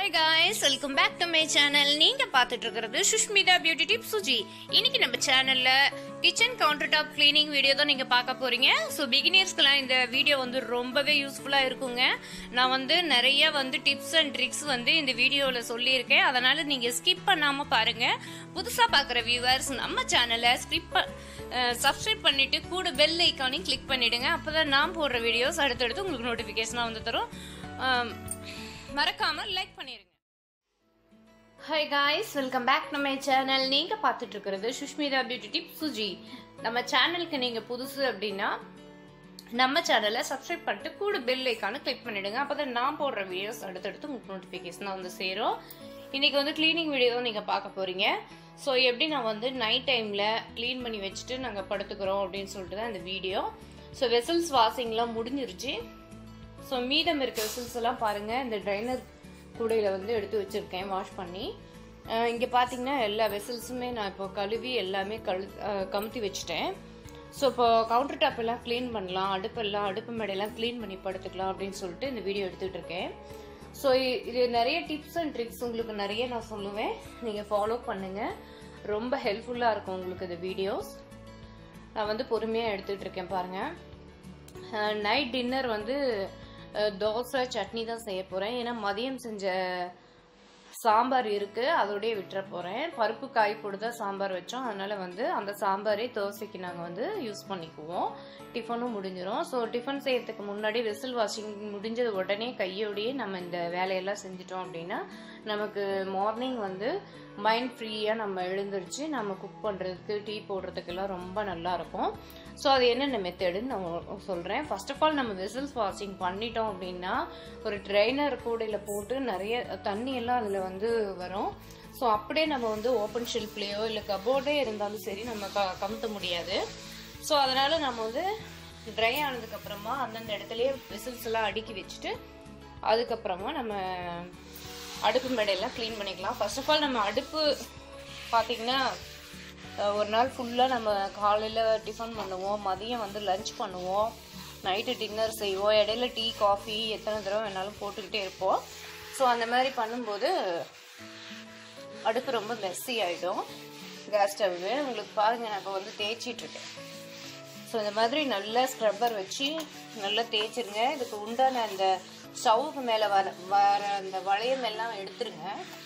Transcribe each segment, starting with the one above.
hi guys welcome back to my channel நீங்க பார்த்துட்டு இருக்கிறது சுஷ்மிதா பியூட்டி டிப் சுஜி இன்னைக்கு நம்ம சேனல்ல kitchen countertop cleaning video தான் நீங்க பார்க்க போறீங்க ஸோ பிகினியர்ஸ்க்குலாம் இந்த வீடியோ வந்து ரொம்பவே யூஸ்ஃபுல்லா இருக்குங்க நான் வந்து நிறைய வந்து டிப்ஸ் அண்ட் ட்ரிக்ஸ் வந்து இந்த வீடியோல சொல்லியிருக்கேன் அதனால நீங்க ஸ்கிப் பண்ணாம பாருங்க புதுசா பார்க்குற வியூவர்ஸ் நம்ம சேனலை ஸ்கிப் சப்ஸ்கிரைப் பண்ணிட்டு கூட பெல் ஐக்கானையும் கிளிக் பண்ணிடுங்க அப்பதான் நான் போடுற வீடியோஸ் அடுத்தடுத்து உங்களுக்கு நோட்டிஃபிகேஷனாக வந்து தரும் ஆம், மறக்காம லைக் பண்ணிருங்க hi guys welcome back to my channel நீங்க பார்த்துட்டு இருக்கிறது சுஷ்மிதா பியூட்டி டிப் சுஜி நம்ம சேனலுக்கு நீங்க புதுசு அப்படின்னா நம்ம சேனலை சப்ஸ்கிரைப் பண்ணிட்டு கூட பெல் ஐக்கான கிளிக் பண்ணிடுங்க அப்பதான் நான் போடுற வீடியோஸ் அடுத்தடுத்து உங்களுக்கு நோட்டிஃபிகேஷன் வந்து சேரும் இன்னைக்கு வந்து க்ளீனிங் வீடியோ தான் நீங்க பார்க்க போறீங்க ஸோ எப்படி நான் வந்து நைட் டைம்ல க்ளீன் பண்ணி வச்சுட்டு நாங்க படுத்துக்கிறோம் அப்படின்னு சொல்லிட்டு தான் இந்த வீடியோ ஸோ வெசல்ஸ் வாஷிங்லாம் முடிஞ்சிருச்சு ஸோ மீதம் இருக்க வெசல்ஸ் எல்லாம் பாருங்க இந்த ட்ரைனர் கூடையில வந்து எடுத்து வச்சிருக்கேன் வாஷ் பண்ணி அஹ் இங்க பாத்தீங்கன்னா எல்லா வெசல்ஸுமே நான் இப்போ கழுவி எல்லாமே கழு அஹ் கமுத்தி வச்சுட்டேன் ஸோ இப்போ கவுண்டர் டாப் எல்லாம் க்ளீன் பண்ணலாம் அடுப்பெல்லாம் அடுப்பு மேடையெல்லாம் க்ளீன் பண்ணி படுத்துக்கலாம் அப்படின்னு சொல்லிட்டு இந்த வீடியோ எடுத்துட்டு இருக்கேன் ஸோ இது நிறைய டிப்ஸ் அண்ட் ட்ரிக்ஸ் உங்களுக்கு நிறைய நான் சொல்லுவேன் நீங்கள் ஃபாலோ பண்ணுங்க ரொம்ப ஹெல்ப்ஃபுல்லாக இருக்கும் உங்களுக்கு இந்த வீடியோஸ் நான் வந்து பொறுமையாக எடுத்துட்டு இருக்கேன் பாருங்க நைட் டின்னர் வந்து அஹ், தோசை சட்னி தான் செய்ய போகிறேன் ஏன்னா மதியம் செஞ்ச சாம்பார் இருக்கு அதோடய விட்டுற போகிறேன் பருப்பு காய் போட்டு தான் சாம்பார் வச்சோம் அதனால வந்து அந்த சாம்பாரே தோசைக்கு நாங்கள் வந்து யூஸ் பண்ணிக்குவோம் டிஃபனும் முடிஞ்சிடும் ஸோ டிஃபன் செய்யறதுக்கு முன்னாடி வெசல் வாஷிங் முடிஞ்சது உடனே கையோடையே நம்ம இந்த வேலையெல்லாம் செஞ்சிட்டோம் அப்படின்னா நமக்கு மார்னிங் வந்து மைண்ட் ஃப்ரீயாக நம்ம எழுந்திருச்சு நம்ம குக் பண்ணுறதுக்கு டீ போடுறதுக்கெல்லாம் ரொம்ப நல்லா இருக்கும் ஸோ அது என்னென்ன மெத்தடுன்னு நான் சொல்கிறேன் ஃபர்ஸ்ட் ஆஃப் ஆல் நம்ம வெசல்ஸ் வாஷிங் பண்ணிட்டோம் அப்படின்னா ஒரு ட்ரைனர் கூடையில் போட்டு நிறைய தண்ணி எல்லாம் அதில் வந்து வரும் ஸோ அப்படியே நம்ம வந்து ஓப்பன் ஷெல்ஃப்லேயோ இல்லை கபோர்டே இருந்தாலும் சரி நம்ம க கமுத்த முடியாது ஸோ அதனால நம்ம வந்து ட்ரை ஆனதுக்கு அப்புறமா அந்தந்த இடத்துலயே வெசல்ஸ் எல்லாம் அடுக்கி வச்சுட்டு அதுக்கப்புறமா நம்ம அடுப்பு மேடையெல்லாம் க்ளீன் பண்ணிக்கலாம் ஃபர்ஸ்ட் ஆஃப் ஆல் நம்ம அடுப்பு பார்த்தீங்கன்னா அஹ், ஒரு நாள் ஃபுல்லாக நம்ம காலையில் டிஃபன் பண்ணுவோம் மதியம் வந்து லஞ்ச் பண்ணுவோம் நைட்டு டின்னர் செய்வோம் இடையில டீ காஃபி எத்தனை தடவை வேணாலும் போட்டுக்கிட்டே இருப்போம் ஸோ அந்த மாதிரி பண்ணும்போது அடுப்பு ரொம்ப மெஸ்ஸி ஆகிடும் கேஸ் ஸ்டவ்வு உங்களுக்கு பாருங்கள் நான் இப்போ வந்து தேய்ச்சிட்டு இருக்கேன் ஸோ இந்த மாதிரி நல்லா ஸ்க்ரப்பர் வச்சு நல்லா தேய்ச்சிருங்க இதுக்கு உண்டான அந்த ஸ்டவ்வுக்கு மேலே வர வர அந்த வளையம் எல்லாம் எடுத்துருங்க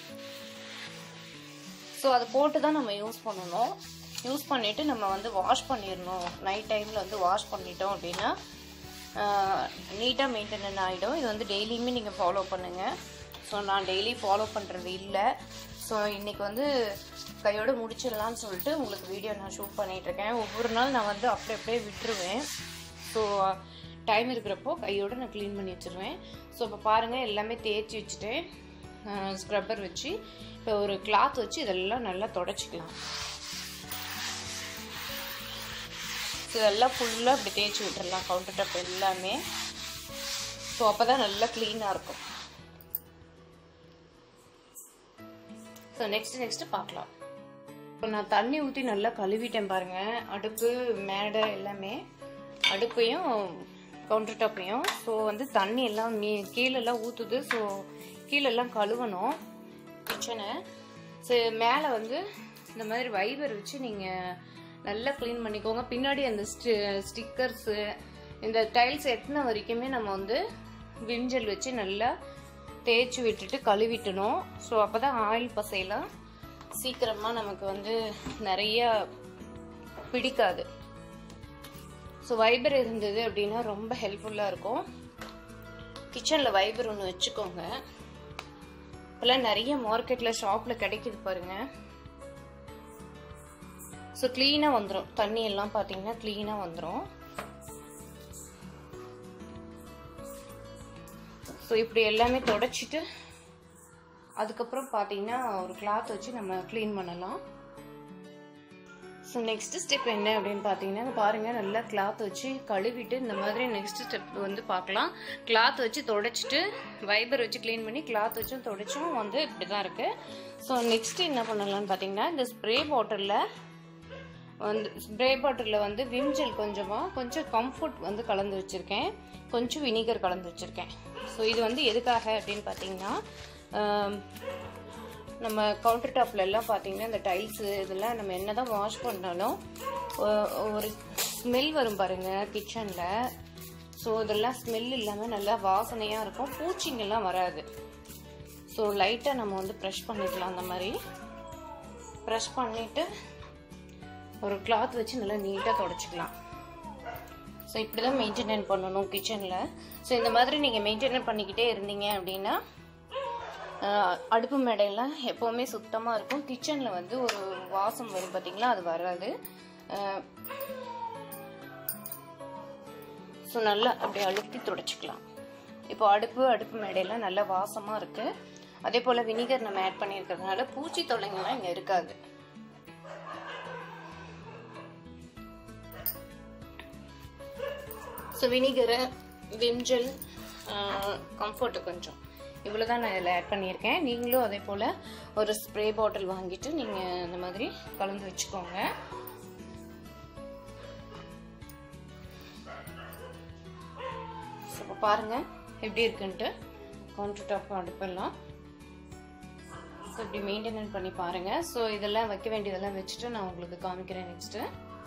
ஸோ அதை போட்டு தான் நம்ம யூஸ் பண்ணணும் யூஸ் பண்ணிவிட்டு நம்ம வந்து வாஷ் பண்ணிடணும் நைட் டைமில் வந்து வாஷ் பண்ணிட்டோம் அப்படின்னா நீட்டாக மெயின்டெனன் ஆகிடும் இது வந்து டெய்லியுமே நீங்கள் ஃபாலோ பண்ணுங்கள் ஸோ நான் டெய்லி ஃபாலோ பண்ணுறது இல்லை ஸோ இன்றைக்கி வந்து கையோடு முடிச்சிடலான்னு சொல்லிட்டு உங்களுக்கு வீடியோ நான் ஷூட் பண்ணிகிட்ருக்கேன் ஒவ்வொரு நாள் நான் வந்து அப்படி அப்படியே விட்டுருவேன் ஸோ டைம் இருக்கிறப்போ கையோடு நான் க்ளீன் பண்ணி வச்சுருவேன் ஸோ இப்போ பாருங்கள் எல்லாமே தேய்ச்சி வச்சுட்டேன் ஸ்க்ரப்பர் வச்சு இப்போ ஒரு கிளாத் வச்சு இதெல்லாம் நல்லா தொடச்சிக்கலாம் ஸோ இதெல்லாம் ஃபுல்லாக இப்படி தேய்ச்சி விட்டுறலாம் கவுண்டர் டாப் எல்லாமே ஸோ அப்போ தான் நல்லா க்ளீனாக இருக்கும் ஸோ நெக்ஸ்ட் நெக்ஸ்ட் பார்க்கலாம் இப்போ நான் தண்ணி ஊற்றி நல்லா கழுவிட்டேன் பாருங்க அடுப்பு மேடை எல்லாமே அடுப்பையும் கவுண்டர் டாப்பையும் ஸோ வந்து தண்ணி எல்லாம் மீ கீழெல்லாம் ஊற்றுது ஸோ கீழெல்லாம் கழுவணும் கிச்சனை ஸோ மேலே வந்து இந்த மாதிரி வைபர் வச்சு நீங்கள் நல்லா க்ளீன் பண்ணிக்கோங்க பின்னாடி அந்த ஸ்டி ஸ்டிக்கர்ஸு இந்த டைல்ஸ் எத்தனை வரைக்குமே நம்ம வந்து விஞ்சல் வச்சு நல்லா தேய்ச்சி விட்டுட்டு கழுவிட்டணும் ஸோ அப்போ தான் ஆயில் பசையெல்லாம் சீக்கிரமாக நமக்கு வந்து நிறைய பிடிக்காது ஸோ வைபர் இருந்தது அப்படின்னா ரொம்ப ஹெல்ப்ஃபுல்லாக இருக்கும் கிச்சனில் வைபர் ஒன்று வச்சுக்கோங்க இப்போல்லாம் நிறைய மார்க்கெட்டில் ஷாப்பில் கிடைக்குது பாருங்க ஸோ க்ளீனாக வந்துடும் தண்ணி எல்லாம் பார்த்தீங்கன்னா க்ளீனாக வந்துடும் ஸோ இப்படி எல்லாமே தொடச்சிட்டு அதுக்கப்புறம் பார்த்தீங்கன்னா ஒரு கிளாத் வச்சு நம்ம க்ளீன் பண்ணலாம் ஸோ நெக்ஸ்ட் ஸ்டெப் என்ன அப்படின்னு பார்த்தீங்கன்னா பாருங்க நல்லா கிளாத் வச்சு கழுவிட்டு இந்த மாதிரி நெக்ஸ்ட் ஸ்டெப் வந்து பார்க்கலாம் கிளாத் வச்சு தொடச்சிட்டு வைபர் வச்சு க்ளீன் பண்ணி கிளாத் வச்சும் தொடச்சும் வந்து இப்படி தான் இருக்கு ஸோ நெக்ஸ்ட் என்ன பண்ணலாம்னு பார்த்தீங்கன்னா இந்த ஸ்ப்ரே பாட்டிலில் வந்து ஸ்ப்ரே பாட்டிலில் வந்து விம்ஜெல் கொஞ்சமாக கொஞ்சம் கம்ஃபர்ட் வந்து கலந்து வச்சுருக்கேன் கொஞ்சம் வினிகர் கலந்து வச்சுருக்கேன் ஸோ இது வந்து எதுக்காக அப்படின்னு பார்த்தீங்கன்னா நம்ம கவுண்டர் டாப்ல எல்லாம் பார்த்தீங்கன்னா இந்த டைல்ஸு இதெல்லாம் நம்ம என்ன தான் வாஷ் பண்ணாலும் ஒ- ஒரு ஸ்மெல் வரும் பாருங்க கிச்சனில் ஸோ இதெல்லாம் ஸ்மெல் இல்லாமல் நல்லா வாசனையாக இருக்கும் பூச்சிங்கெல்லாம் வராது ஸோ லைட்டாக நம்ம வந்து ப்ரெஷ் பண்ணிக்கலாம் அந்த மாதிரி ப்ரெஷ் பண்ணிவிட்டு ஒரு கிளாத் வச்சு நல்லா நீட்டாக தொடச்சிக்கலாம் ஸோ இப்படி தான் மெயின்டைன் பண்ணணும் கிச்சனில் ஸோ இந்த மாதிரி நீங்கள் மெயின்டைன் பண்ணிக்கிட்டே இருந்தீங்க அப்படின்னா ஆஹ், அடுப்பு மேடையெல்லாம் எப்போவுமே சுத்தமாக இருக்கும் கிச்சனில் வந்து ஒரு வாசம் வரும் பார்த்தீங்களா அது வராது ஸோ நல்லா அப்படி அழுத்தி துடைச்சிக்கலாம் இப்போ அடுப்பு அடுப்பு மேடையெல்லாம் நல்லா வாசமாக இருக்குது அதே போல் வினிகர் நம்ம ஆட் பண்ணியிருக்கிறதுனால பூச்சி தொல்லைங்கள்லாம் இங்கே இருக்காது ஸோ வினிகரு விம்ஜெல் கம்ஃபர்ட்டு கொஞ்சம் இவ்வளோ தான் நான் இதில் ஆட் பண்ணியிருக்கேன் நீங்களும் அதே போல் ஒரு ஸ்ப்ரே பாட்டில் வாங்கிட்டு நீங்கள் இந்த மாதிரி கலந்து வச்சுக்கோங்க ஸோ இப்போ பாருங்கள் எப்படி இருக்குன்ட்டு கவுண்டர் டாப் அடுப்பெல்லாம் ஸோ இப்படி மெயின்டைன் பண்ணி பாருங்கள் ஸோ இதெல்லாம் வைக்க வேண்டியதெல்லாம் வச்சுட்டு நான் உங்களுக்கு காமிக்கிறேன் நெக்ஸ்ட்டு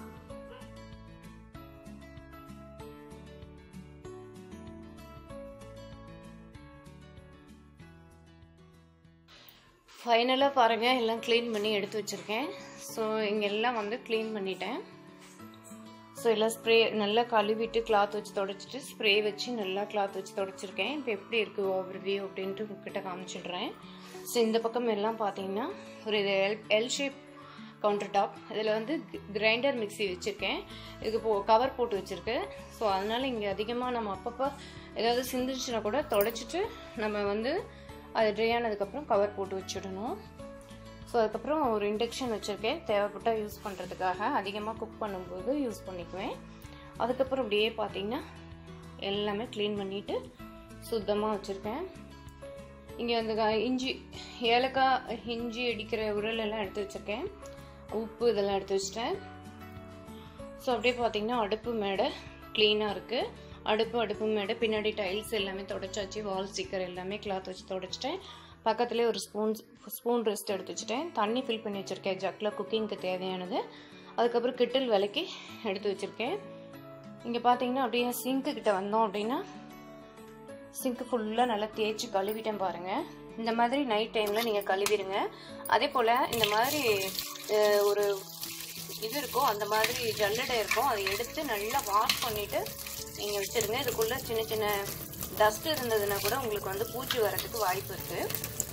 ஃபைனலாக பாருங்கள் எல்லாம் க்ளீன் பண்ணி எடுத்து வச்சுருக்கேன் ஸோ இங்கே எல்லாம் வந்து க்ளீன் பண்ணிட்டேன் ஸோ எல்லாம் ஸ்ப்ரே நல்லா கழுவிட்டு கிளாத் வச்சு தொடச்சிட்டு ஸ்ப்ரே வச்சு நல்லா கிளாத் வச்சு தொடச்சிருக்கேன் இப்போ எப்படி இருக்குது ஓவர் வியூ அப்படின்ட்டு உங்ககிட்ட காமிச்சிடுறேன் ஸோ இந்த பக்கம் எல்லாம் பார்த்தீங்கன்னா ஒரு இது L L shape counter top இதில் வந்து கிரைண்டர் மிக்ஸி வச்சுருக்கேன் இதுக்கு போ கவர் போட்டு வச்சுருக்கு ஸோ அதனால் இங்கே அதிகமாக நம்ம அப்பப்போ ஏதாவது சிந்துச்சுன்னா கூட தொடச்சிட்டு நம்ம வந்து அது ட்ரை ஆனதுக்கப்புறம் கவர் போட்டு வச்சிடணும் ஸோ அதுக்கப்புறம் ஒரு இண்டக்ஷன் வச்சுருக்கேன் தேவைப்பட்டால் யூஸ் பண்ணுறதுக்காக அதிகமாக குக் பண்ணும்போது யூஸ் பண்ணிக்குவேன் அதுக்கப்புறம் அப்படியே பார்த்தீங்கன்னா எல்லாமே க்ளீன் பண்ணிவிட்டு சுத்தமாக வச்சுருக்கேன் இங்கே அந்த க- இஞ்சி ஏலக்காய் இஞ்சி அடிக்கிற உரல் எல்லாம் எடுத்து வச்சுருக்கேன் உப்பு இதெல்லாம் எடுத்து வச்சிட்டேன் ஸோ அப்படியே பார்த்தீங்கன்னா அடுப்பு மேடை க்ளீனாக இருக்குது அடுப்பு அடுப்பு மேடை பின்னாடி டைல்ஸ் எல்லாமே தொடச்சாச்சு வால் ஸ்டிக்கர் எல்லாமே கிளாத் வச்சு தொடச்சிட்டேன் பக்கத்துலேயே ஒரு ஸ்பூன் ஸ்பூன் ரெஸ்ட் எடுத்து வச்சுட்டேன் தண்ணி ஃபில் பண்ணி வச்சுருக்கேன் ஜக்கில் குக்கிங்க்கு தேவையானது அதுக்கப்புறம் கிட்டில் விலைக்கு எடுத்து வச்சுருக்கேன் இங்கே பார்த்தீங்கன்னா அப்படியே சிங்க்கு கிட்ட வந்தோம் அப்படின்னா சிங்க்கு ஃபுல்லாக நல்லா தேய்ச்சி கழுவிட்டேன் பாருங்கள் இந்த மாதிரி நைட் டைமில் நீங்கள் கழுவிடுங்க அதே போல் இந்த மாதிரி அஹ், ஒரு இது இருக்கும் அந்த மாதிரி ஜல்லடை இருக்கும் அதை எடுத்து நல்லா வாஷ் பண்ணிவிட்டு நீங்கள் வச்சுருங்க இதுக்குள்ளே சின்ன சின்ன டஸ்ட் இருந்ததுன்னா கூட உங்களுக்கு வந்து பூச்சி வரதுக்கு வாய்ப்பு இருக்குது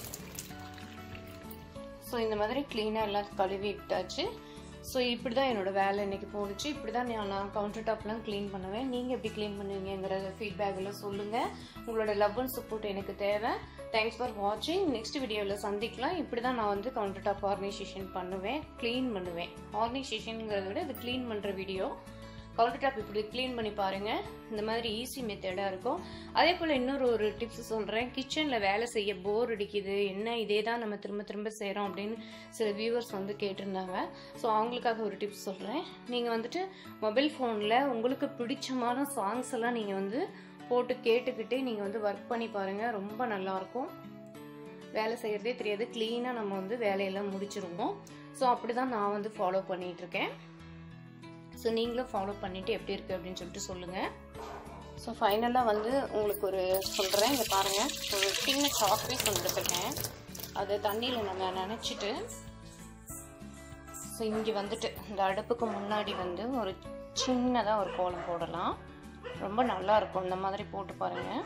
ஸோ இந்த மாதிரி க்ளீனாக எல்லாம் கழுவி விட்டாச்சு ஸோ இப்படி தான் என்னோட வேலை இன்னைக்கு போணுச்சு இப்படி தான் நான் நான் கவுண்டர் டாப்லாம் க்ளீன் பண்ணுவேன் நீங்கள் எப்படி க்ளீன் பண்ணுவீங்கிற ஃபீட்பேக் எல்லாம் சொல்லுங்கள் உங்களோட லவ் அண்ட் சப்போர்ட் எனக்கு தேவை தேங்க்ஸ் ஃபார் வாட்சிங் நெக்ஸ்ட் வீடியோவில் சந்திக்கலாம் இப்படி தான் நான் வந்து கவுண்டர் டாப் ஆர்கனைசேஷன் பண்ணுவேன் க்ளீன் பண்ணுவேன் ஆர்கனைசேஷனுங்கிறத விட இது க்ளீன் பண்ணுற வீடியோ கவுண்டர் டாப் இப்படி க்ளீன் பண்ணி பாருங்க இந்த மாதிரி ஈஸி மெத்தடாக இருக்கும் அதே போல் இன்னொரு ஒரு டிப்ஸ் சொல்கிறேன் கிச்சனில் வேலை செய்ய போர் அடிக்குது என்ன இதே தான் நம்ம திரும்ப திரும்ப செய்கிறோம் அப்படின்னு சில வியூவர்ஸ் வந்து கேட்டிருந்தாங்க ஸோ அவங்களுக்காக ஒரு டிப்ஸ் சொல்கிறேன் நீங்கள் வந்துட்டு மொபைல் ஃபோனில் உங்களுக்கு பிடிச்சமான சாங்ஸ் எல்லாம் நீங்கள் வந்து போட்டு கேட்டுக்கிட்டே நீங்கள் வந்து ஒர்க் பண்ணி பாருங்கள் ரொம்ப நல்லாயிருக்கும் வேலை செய்கிறதே தெரியாது க்ளீனாக நம்ம வந்து வேலையெல்லாம் முடிச்சிருவோம் ஸோ அப்படி தான் நான் வந்து ஃபாலோ பண்ணிகிட்ருக்கேன் ஸோ நீங்களும் ஃபாலோ பண்ணிவிட்டு எப்படி இருக்குது அப்படின்னு சொல்லிட்டு சொல்லுங்கள் ஸோ ஃபைனலாக வந்து உங்களுக்கு ஒரு சொல்கிறேன் இங்கே பாருங்கள் ஒரு சின்ன சாக் பீஸ் ஒன்று எடுத்துருக்கேன் அது தண்ணியில் நம்ம நினச்சிட்டு ஸோ இங்கே வந்துட்டு இந்த அடுப்புக்கு முன்னாடி வந்து ஒரு சின்னதாக ஒரு கோலம் போடலாம் ரொம்ப நல்லா இருக்கும் இந்த மாதிரி போட்டு பாருங்கள்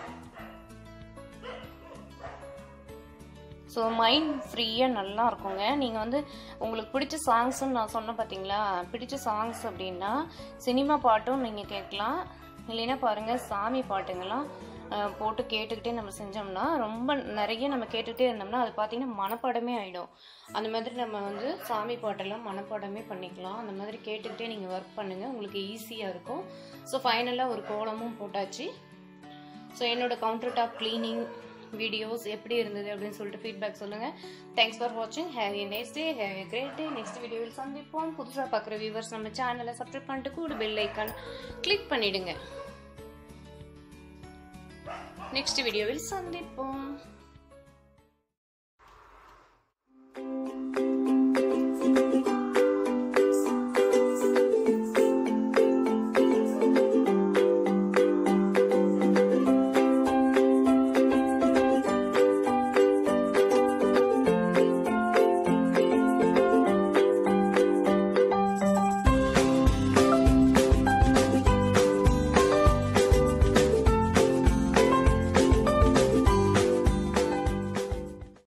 ஸோ மைண்ட் ஃப்ரீயாக நல்லா இருக்குங்க நீங்கள் வந்து உங்களுக்கு பிடிச்ச சாங்ஸ்ன்னு நான் சொன்னேன் பார்த்தீங்களா பிடிச்ச சாங்ஸ் அப்படின்னா சினிமா பாட்டும் நீங்கள் கேட்கலாம் இல்லைன்னா பாருங்கள் சாமி பாட்டுங்கெல்லாம் அஹ், போட்டு கேட்டுக்கிட்டே நம்ம செஞ்சோம்னா ரொம்ப நிறைய நம்ம கேட்டுக்கிட்டே இருந்தோம்னா அது பார்த்தீங்கன்னா மனப்பாடமே ஆகிடும் அந்த மாதிரி நம்ம வந்து சாமி பாட்டெல்லாம் மனப்பாடமே பண்ணிக்கலாம் அந்த மாதிரி கேட்டுக்கிட்டே நீங்கள் ஒர்க் பண்ணுங்கள் உங்களுக்கு ஈஸியாக இருக்கும் ஸோ ஃபைனலாக ஒரு கோலமும் போட்டாச்சு ஸோ என்னோட கவுண்டர் டாப் க்ளீனிங் வீடியோஸ் எப்படி இருந்தது அப்படின்னு சொல்லிட்டு ஃபீட்பேக் சொல்லுங்கள் தேங்க்ஸ் ஃபார் வாட்சிங் have a next day have a great day next வீடியோவில் சந்திப்போம் புதுசாக பார்க்குற வியூவர்ஸ் நம்ம சேனலை சப்ஸ்கிரைப் பண்ணிட்டு கூட பெல் ஐக்கான் கிளிக் பண்ணிடுங்க நெக்ஸ்ட் வீடியோவில் சந்திப்போம்